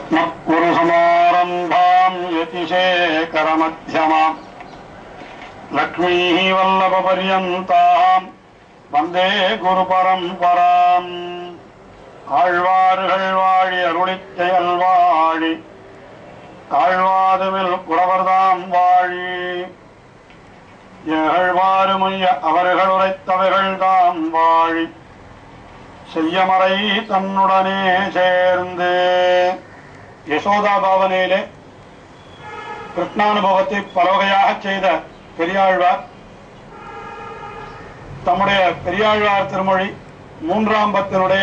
मत्कुरुसमारम्भाम् यतिशेखरमध्यमाम् लक्ष्मीः वल्लभपर्यन्ताम् வந்தே குரு பரம்பராம் ஆழ்வார்கள் வாழி அருளிச் செயல் வாழி தாழ்வாதுவில் குறவர்தாம் வாழி ஏழ்வாறுமைய அவர்கள் உரைத்தவைகள் தாம் வாழி செய்யமறை தன்னுடனே சேர்ந்து யசோதா பவனிலே கிருஷ்ணானுபவத்தை பலவகையாக செய்த பெரியாழ்வார் தம்முடைய பெரியாழ்வார் திருமொழி மூன்றாம் பத்தினுடைய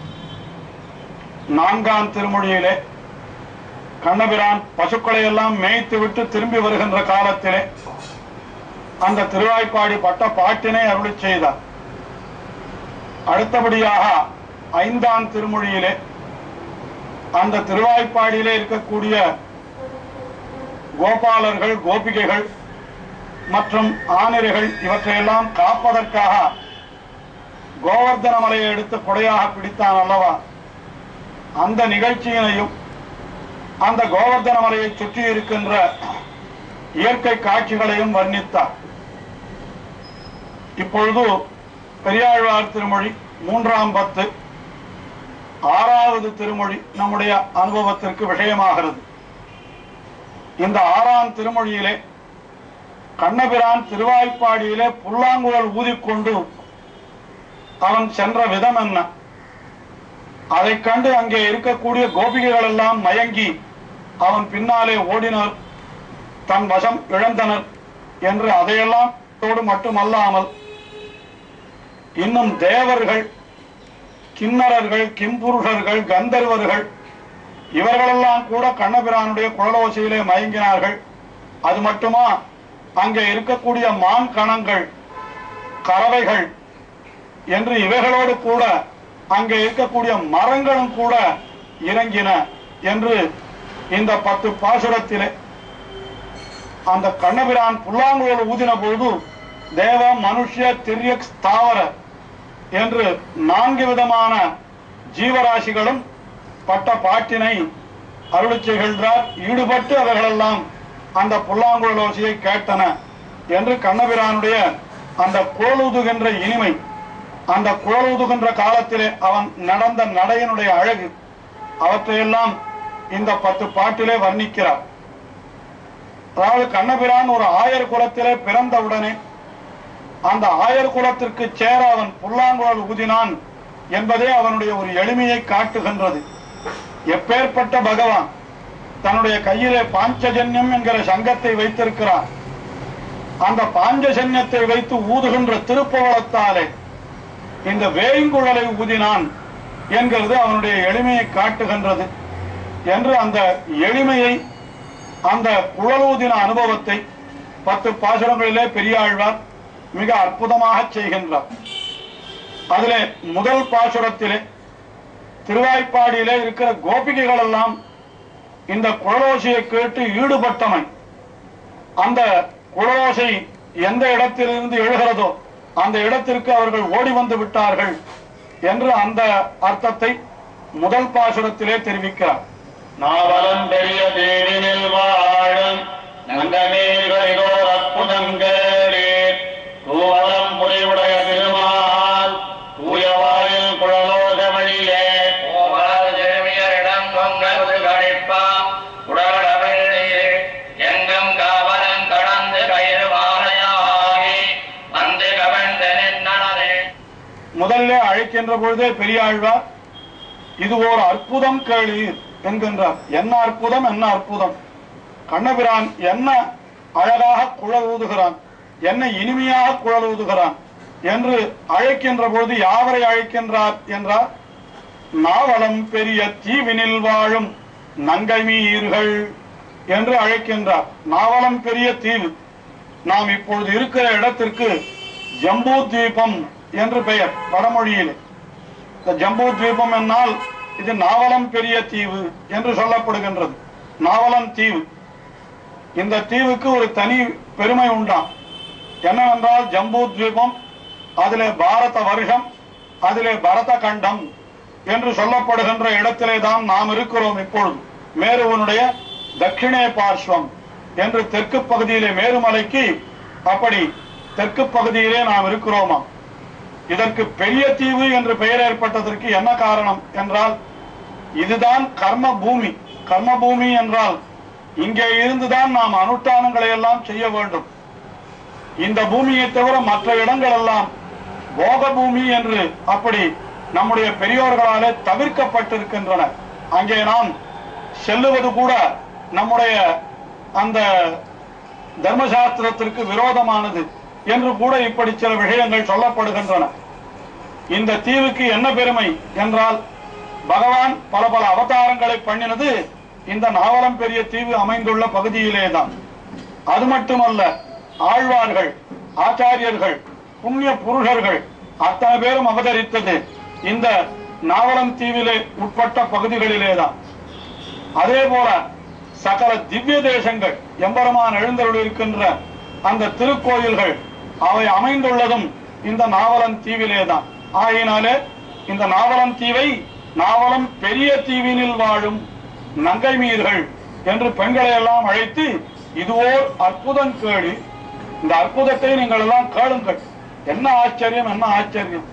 நான்காம் திருமொழியிலே கண்ணபிரான் பசுக்களை எல்லாம் மேய்த்து விட்டு திரும்பி வருகின்ற காலத்திலே அந்த திருவாய்ப்பாடி பட்ட பாட்டினை அருளிச் செய்தார் அடுத்தபடியாக ஐந்தாம் திருமொழியிலே அந்த திருவாய்ப்பாடியிலே இருக்கக்கூடிய கோபாலர்கள் கோபிகைகள் மற்றும் ஆனிரைகள் இவற்றையெல்லாம் காப்பதற்காக கோவர்தன மலையை எடுத்து கொடையாக பிடித்தான் அல்லவா அந்த நிகழ்ச்சியினையும் அந்த கோவர்தன மலையை சுற்றி இருக்கின்ற இயற்கை காட்சிகளையும் வர்ணித்தார் இப்பொழுது பெரியாழ்வார் திருமொழி மூன்றாம் பத்து ஆறாவது திருமொழி நம்முடைய அனுபவத்திற்கு விஷயமாகிறது இந்த ஆறாம் திருமொழியிலே கண்ணபிரான் திருவாய்ப்பாடியிலே புல்லாங்குழல் ஊதிக்கொண்டு அவன் சென்ற விதம் என்ன அதைக் கண்டு அங்கே இருக்கக்கூடிய கோபிகைகள் எல்லாம் மயங்கி அவன் பின்னாலே ஓடினர் தன் வசம் இழந்தனர் என்று அதையெல்லாம் தோடு மட்டுமல்லாமல் இன்னும் தேவர்கள் கிண்ணறர்கள் கிம்புருஷர்கள் கந்தர்வர்கள் இவர்களெல்லாம் கூட கண்ணபிரானுடைய குழலோசையிலே மயங்கினார்கள் அது மட்டுமா அங்கே இருக்கக்கூடிய மான் கணங்கள் கறவைகள் என்று இவைகளோடு கூட அங்கே இருக்கக்கூடிய மரங்களும் கூட இறங்கின என்று இந்த பத்து பாசுரத்திலே அந்த கண்ணபிரான் புல்லாங்குழல் ஊதின பொழுது தேவ மனுஷ திரிய ஸ்தாவர என்று நான்கு விதமான ஜீவராசிகளும் பட்ட பாட்டினை அருளிச் செய்கின்றார் ஈடுபட்டு அவைகளெல்லாம் அந்த புல்லாங்குழல் ஓசையை கேட்டன என்று கண்ணபிரானுடைய அந்த குழலூதுகின்ற இனிமை அந்த குழலூதுகின்ற காலத்திலே அவன் நடந்த நடையினுடைய அழகு அவற்றையெல்லாம் இந்த பத்து பாட்டிலே வர்ணிக்கிறார் அதாவது கண்ணபிரான் ஒரு ஆயர் குலத்திலே பிறந்தவுடனே அந்த ஆயர் குலத்திற்கு சேர அவன் புல்லாங்குழல் ஊதினான் என்பதே அவனுடைய ஒரு எளிமையை காட்டுகின்றது எப்பேற்பட்ட பகவான் தன்னுடைய கையிலே பாஞ்சஜன்யம் என்கிற சங்கத்தை வைத்திருக்கிறார் அந்த பாஞ்சஜன்யத்தை வைத்து ஊதுகின்ற திருப்பவளத்தாலே இந்த வேய்ங்குழலை ஊதினான் என்கிறது அவனுடைய எளிமையை காட்டுகின்றது என்று அந்த எளிமையை அந்த குழலூதின அனுபவத்தை பத்து பாசுரங்களிலே பெரியாழ்வார் மிக அற்புதமாக செய்கின்றார் அதிலே முதல் பாசுரத்திலே திருவாய்ப்பாடியிலே இருக்கிற கோபிகைகள் எல்லாம் இந்த குழலோசையை கேட்டு ஈடுபட்டமை அந்த குழலோசை எந்த இடத்திலிருந்து எழுகிறதோ அந்த இடத்திற்கு அவர்கள் ஓடி வந்து விட்டார்கள் என்று அந்த அர்த்தத்தை முதல் பாசுரத்திலே தெரிவிக்கிறார் நாவலம் பெரிய தேவினில் வாழும் நங்கமேல்களிலோர் அற்புதங்களே தூவலம் புரிவுடைய திருமால் தூயவாயில் குழலோக வழியே பூவால் திருமியரிடம் கொங்கது கணிப்பா உடலவெள்ளி எங்கும் காவலன் கடந்து கயிறு மாலையாகி வந்து கவர்ந்து நின்றனரே முதல்ல அழைக்கின்ற பொழுதே பெரியாழ்வார் இது ஓர் அற்புதம் கேளீர் என்கின்றார் என்ன அற்புதம் என்ன அற்புதம் கண்ணபிரான் என்ன அழகாக குழல் ஊதுகிறான் என்ன இனிமையாக குழல் ஊதுகிறான் என்று அழைக்கின்ற பொழுது யாவரை அழைக்கின்றார் என்றார் நாவலம் பெரிய தீவினில் வாழும் நங்கைமீர்கள் என்று அழைக்கின்றார் நாவலம் பெரிய தீவு நாம் இப்பொழுது இருக்கிற இடத்திற்கு ஜம்பூ தீபம் என்று பெயர் வடமொழியிலே இந்த ஜம்பூ தீபம் என்னால் இது நாவலம் பெரிய தீவு என்று சொல்லப்படுகின்றது நாவலம் தீவு இந்த தீவுக்கு ஒரு தனி பெருமை உண்டாம் என்னவென்றால் ஜம்பூ தீபம் அதிலே பாரத வருஷம் அதிலே பரத கண்டம் என்று சொல்லப்படுகின்ற இடத்திலே தான் நாம் இருக்கிறோம் இப்பொழுது மேருவனுடைய தட்சிணே பார்ஸ்வம் என்று தெற்கு பகுதியிலே மேருமலைக்கு அப்படி தெற்கு பகுதியிலே நாம் இருக்கிறோமா இதற்கு பெரிய தீவு என்று பெயர் ஏற்பட்டதற்கு என்ன காரணம் என்றால் இதுதான் கர்ம பூமி கர்ம பூமி என்றால் இங்கே இருந்துதான் நாம் அனுஷ்டானங்களை எல்லாம் செய்ய வேண்டும் இந்த பூமியை தவிர மற்ற இடங்கள் எல்லாம் போக பூமி என்று அப்படி நம்முடைய பெரியோர்களாலே தவிர்க்கப்பட்டிருக்கின்றன அங்கே நாம் செல்லுவது கூட நம்முடைய அந்த தர்மசாஸ்திரத்திற்கு விரோதமானது என்று கூட இப்படி சில விஷயங்கள் சொல்லப்படுகின்றன இந்த தீவுக்கு என்ன பெருமை என்றால் பகவான் பல பல அவதாரங்களை பண்ணினது இந்த நாவலம் பெரிய தீவு அமைந்துள்ள பகுதியிலேதான் அது மட்டுமல்ல ஆழ்வார்கள் ஆச்சாரியர்கள் புண்ணிய புருஷர்கள் அத்தனை பேரும் அவதரித்தது இந்த நாவலம் தீவிலே உட்பட்ட பகுதிகளிலேதான் அதே போல சகல திவ்ய தேசங்கள் எம்பெருமான் எழுந்தருள் இருக்கின்ற அந்த திருக்கோயில்கள் அவை அமைந்துள்ளதும் இந்த நாவலம் தீவிலேதான் ஆகையினாலே இந்த நாவலம் தீவை நாவலம் பெரிய தீவினில் வாழும் நங்கை மீர்கள் என்று பெண்களை எல்லாம் அழைத்து இதுவோர் அற்புதம் கேளு இந்த அற்புதத்தை நீங்கள் எல்லாம் கேளுங்கள் என்ன ஆச்சரியம் என்ன ஆச்சரியம்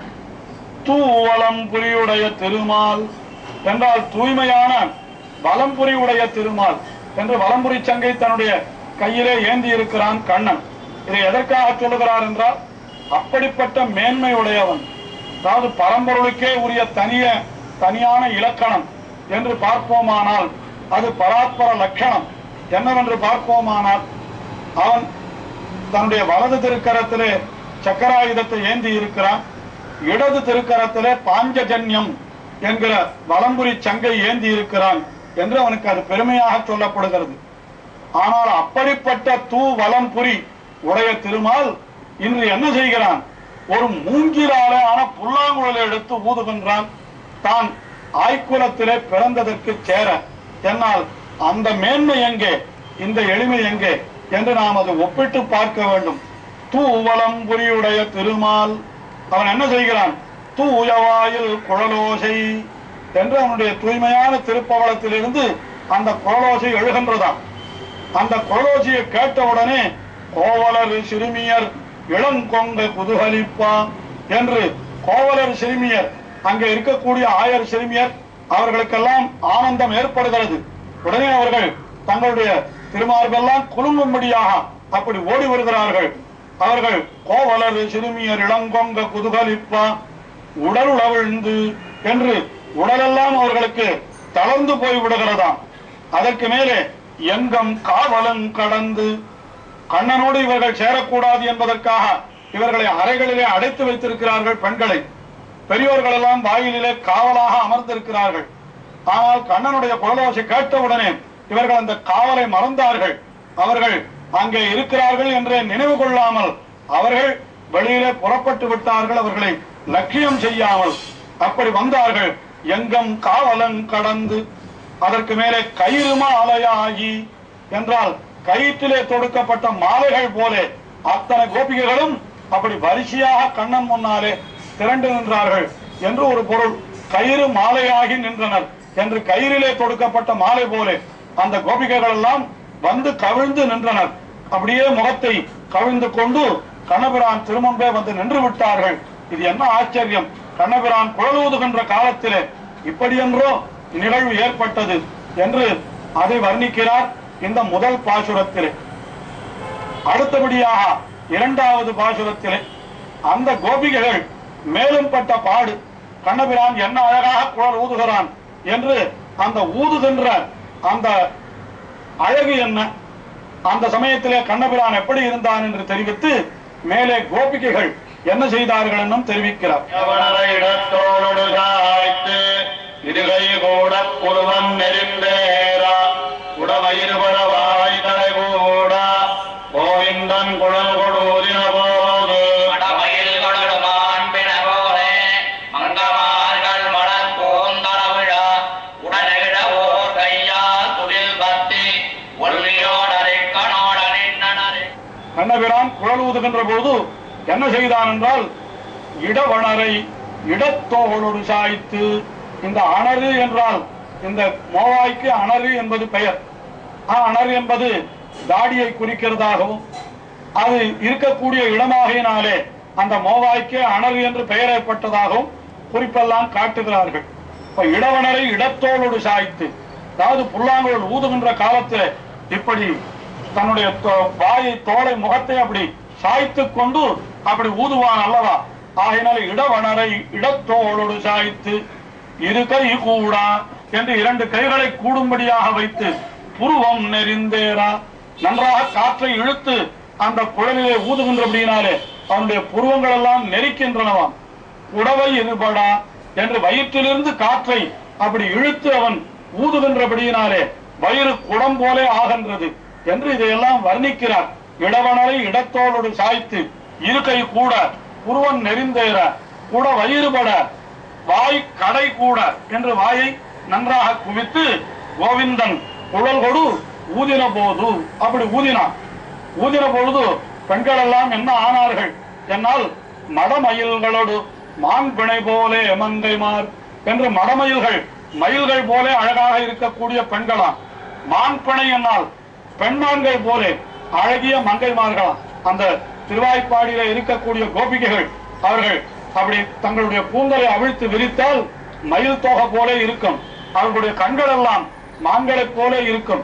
தூவலம் புரியுடைய திருமால் என்றால் தூய்மையான வலம்புரி உடைய திருமால் என்று வலம்புரி சங்கை தன்னுடைய கையிலே ஏந்தி இருக்கிறான் கண்ணன் இதை எதற்காக சொல்லுகிறார் என்றால் அப்படிப்பட்ட மேன்மை உடையவன் அதாவது பரம்பொருளுக்கே உரிய தனிய தனியான இலக்கணம் என்று பார்ப்போமானால் அது பராத்பர லட்சணம் என்னவென்று பார்ப்போமானால் அவன் தன்னுடைய வலது திருக்கரத்திலே சக்கராயுதத்தை ஏந்தி இருக்கிறான் இடது திருக்கரத்திலே பாஞ்சஜன்யம் என்கிற வலம்புரி சங்கை ஏந்தி இருக்கிறான் என்று அவனுக்கு அது பெருமையாக சொல்லப்படுகிறது ஆனால் அப்படிப்பட்ட தூ வலம்புரி உடைய திருமால் இன்று என்ன செய்கிறான் ஒரு மூங்கிலாலே ஆன புல்லாங்குழலை எடுத்து ஊதுகின்றான் தான் ஆய்க்குலத்திலே பிறந்ததற்கு சேர என்னால் அந்த மேன்மை எங்கே இந்த எளிமை எங்கே என்று நாம் அதை ஒப்பிட்டு பார்க்க வேண்டும் தூவலம் புரியுடைய திருமால் அவன் என்ன செய்கிறான் தூயவாயில் குழலோசை என்று அவனுடைய தூய்மையான திருப்பவளத்திலிருந்து அந்த குழலோசை எழுகின்றதாம் அந்த குழலோசையை கேட்டவுடனே கோவலர் சிறுமியர் இளங்கொங்க குதூகலிப்பா என்று கோவலர் சிறுமியர் அங்கே இருக்கக்கூடிய ஆயர் சிறுமியர் அவர்களுக்கெல்லாம் ஆனந்தம் ஏற்படுகிறது உடனே அவர்கள் தங்களுடைய திருமார்பெல்லாம் குலுங்கும்படியாக அப்படி ஓடி வருகிறார்கள் அவர்கள் கோவலர் சிறுமியர் இளங்கொங்க குதூகலிப்பா உடல் உழவிழ்ந்து என்று உடலெல்லாம் அவர்களுக்கு தளர்ந்து போய் விடுகிறதாம் அதற்கு மேலே எங்கம் காவலன் கடந்து கண்ணனோடு இவர்கள் சேரக்கூடாது என்பதற்காக இவர்களை அறைகளிலே அடைத்து வைத்திருக்கிறார்கள் பெண்களை பெரியோர்கள் எல்லாம் வாயிலிலே காவலாக அமர்ந்திருக்கிறார்கள் ஆனால் கண்ணனுடைய குழலோசை கேட்டவுடனே இவர்கள் அந்த காவலை மறந்தார்கள் அவர்கள் அங்கே இருக்கிறார்கள் என்றே நினைவு கொள்ளாமல் அவர்கள் வெளியிலே புறப்பட்டு விட்டார்கள் அவர்களை லட்சியம் செய்யாமல் அப்படி வந்தார்கள் எங்கம் காவலன் கடந்து அதற்கு மேலே கயிறு மாலையாகி என்றால் கயிற்றிலே தொடுக்கப்பட்ட மாலைகள் போலே அத்தனை கோபிகைகளும் அப்படி வரிசையாக கண்ணன் முன்னாலே திரண்டு நின்றார்கள் என்று ஒரு பொருள் கயிறு மாலையாகி நின்றனர் என்று கயிறிலே தொடுக்கப்பட்ட மாலை போலே அந்த கோபிகைகள் எல்லாம் வந்து கவிழ்ந்து நின்றனர் அப்படியே முகத்தை கவிழ்ந்து கொண்டு கண்ணபிரான் திருமுன்பே வந்து நின்று விட்டார்கள் இது என்ன ஆச்சரியம் கண்ணபிரான் குழல் ஊதுகின்ற காலத்திலே இப்படியென்றோ நிகழ்வு ஏற்பட்டது என்று அதை வர்ணிக்கிறார் இந்த முதல் பாசுரத்திலே அடுத்தபடியாக இரண்டாவது பாசுரத்திலே அந்த கோபிகைகள் மேலும் பட்ட பாடு கண்ணபிரான் என்ன அழகாக குழல் ஊதுகிறான் என்று அந்த ஊதுகின்ற அந்த அழகு என்ன அந்த சமயத்திலே கண்ணபிரான் எப்படி இருந்தான் என்று தெரிவித்து மேலே கோபிகைகள் என்ன செய்தார்கள் என்னும் தெரிவிக்கிறார் யவனரை இடத்தோடு சாய்த்து இருகை கூட புருவம் நெறிந்தேரா உடவயிறுபடவாய் தலை கூட கோவிந்தன் குழல் கொடுதின போது மடமயில் கொடருமான் பிணபோலே மங்கமார்கள் மலர் பூந்தரவிழா உடனெகிழ ஓர் கையால் துடில் பத்தி ஒல்லியோடரிக்கனோட நின்னனரே கண்ணபிரான் குழல் ஊதுகின்ற போது என்ன செய்தான் என்றால் இடவணரை இடத்தோளொடு சாய்த்து இந்த அணறு என்றால் இந்த மோவாய்க்கு அணறு என்பது பெயர் ஆ, அணர் என்பது தாடியை குறிக்கிறதாகவும் அது இருக்கக்கூடிய இடமாகையினாலே அந்த மோவாய்க்கு அணர் என்று பெயர் ஏற்பட்டதாகவும் குறிப்பெல்லாம் காட்டுகிறார்கள் இப்ப இடவனரை இடத்தோளோடு சாய்த்து அதாவது புல்லாங்குழல் ஊதுகின்ற காலத்துல இப்படி தன்னுடைய தோ- வாயை தோளை முகத்தை அப்படி சாய்த்து கொண்டு அப்படி ஊதுவான் அல்லவா ஆகையினால இடவனரை இடத்தோளோடு சாய்த்து இரு கை கூடா என்று இரண்டு கைகளை கூடும்படியாக வைத்து புருவம் நெறிந்தேரா நன்றாக காற்றை இழுத்து அந்த குழலிலே ஊதுகின்றபடியினாலே அவனுடைய புருவங்கள் எல்லாம் நெரிக்கின்றனவாம் உடவை இருபடா என்று வயிற்றிலிருந்து காற்றை அப்படி இழுத்து அவன் ஊதுகின்றபடியினாலே வயிறு குடம் போலே ஆகின்றது என்று இதையெல்லாம் வர்ணிக்கிறார் இடவனரை இடத்தோளோடு சாய்த்து இருக்கை கூட புருவன் நெறிந்தேற கூட வயிறுபட வாய் கடை கூட என்று வாயை நன்றாக குவித்து கோவிந்தன் குழல் கொடு ஊதின போது அப்படி ஊதினான் ஊதின பொழுது பெண்கள் எல்லாம் என்ன ஆனார்கள் என்னால் மடமயில்களோடு மான் பிணை போலே மங்கைமார் என்று மடமயில்கள் மயில்கள் போலே அழகாக இருக்கக்கூடிய பெண்களாம் மான் பிணை என்னால் பெண்மான்கள் போலே அழகிய மங்கைமார்களாம் அந்த திருவாய்ப்பாடியில இருக்கக்கூடிய கோபிகைகள் அவர்கள் அப்படி தங்களுடைய கூந்தலை அவிழ்த்து விரித்தால் மயில் தோகை போலே இருக்கும் அவர்களுடைய கண்கள் எல்லாம் மான்களைப் போலே இருக்கும்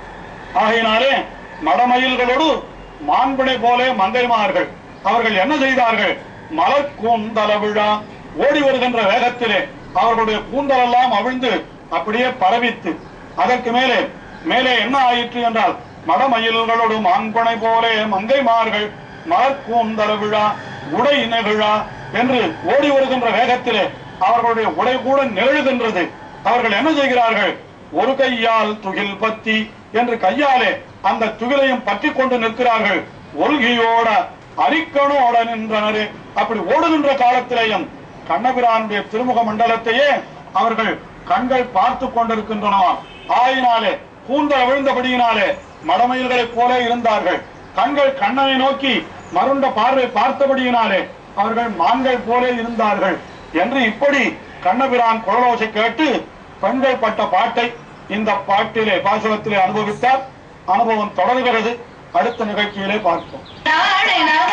ஆகையினாலே மடமயில்களோடு மாண்பினை போலே மங்கைமார்கள் அவர்கள் என்ன செய்தார்கள் மலர் கூந்தல விழா ஓடி வருகின்ற வேகத்திலே அவர்களுடைய கூந்தலெல்லாம் அவிழ்ந்து அப்படியே பரவித்து அதற்கு மேலே மேலே என்ன ஆயிற்று என்றால் மடமயில்களோடு மாண்பனை போலே மங்கைமார்கள் மலர் கூந்தல விழா உடை நெகிழா என்று ஓடி வருகின்ற வேகத்திலே அவர்களுடைய உடை கூட நிகழ்கின்றது அவர்கள் என்ன செய்கிறார்கள் ஒரு கையால் துகில் பத்தி என்று கையாலே அந்த துகிலையும் பற்றி கொண்டு நிற்கிறார்கள் ஒல்கியோட அரிக்கணோட நின்றனரே அப்படி ஓடுகின்ற காலத்திலேயும் கண்ணபிரானுடைய திருமுக மண்டலத்தையே அவர்கள் கண்கள் பார்த்து கொண்டிருக்கின்றனவாம் ஆயினாலே கூந்தல் விழுந்தபடியினாலே மடமயில்களைப் போல இருந்தார்கள் கண்கள் கண்ணனை நோக்கி மருண்ட பார்வை பார்த்தபடியினாலே அவர்கள் மான்கள் போல இருந்தார்கள் என்று இப்படி கண்ணபிரான் குழலோசை கேட்டு பெண்கள் பட்ட பாட்டை இந்த பாட்டிலே பாசுரத்திலே அனுபவித்தார் அனுபவம் தொடர்கிறது அடுத்த நிகழ்ச்சியிலே பார்ப்போம் நாடென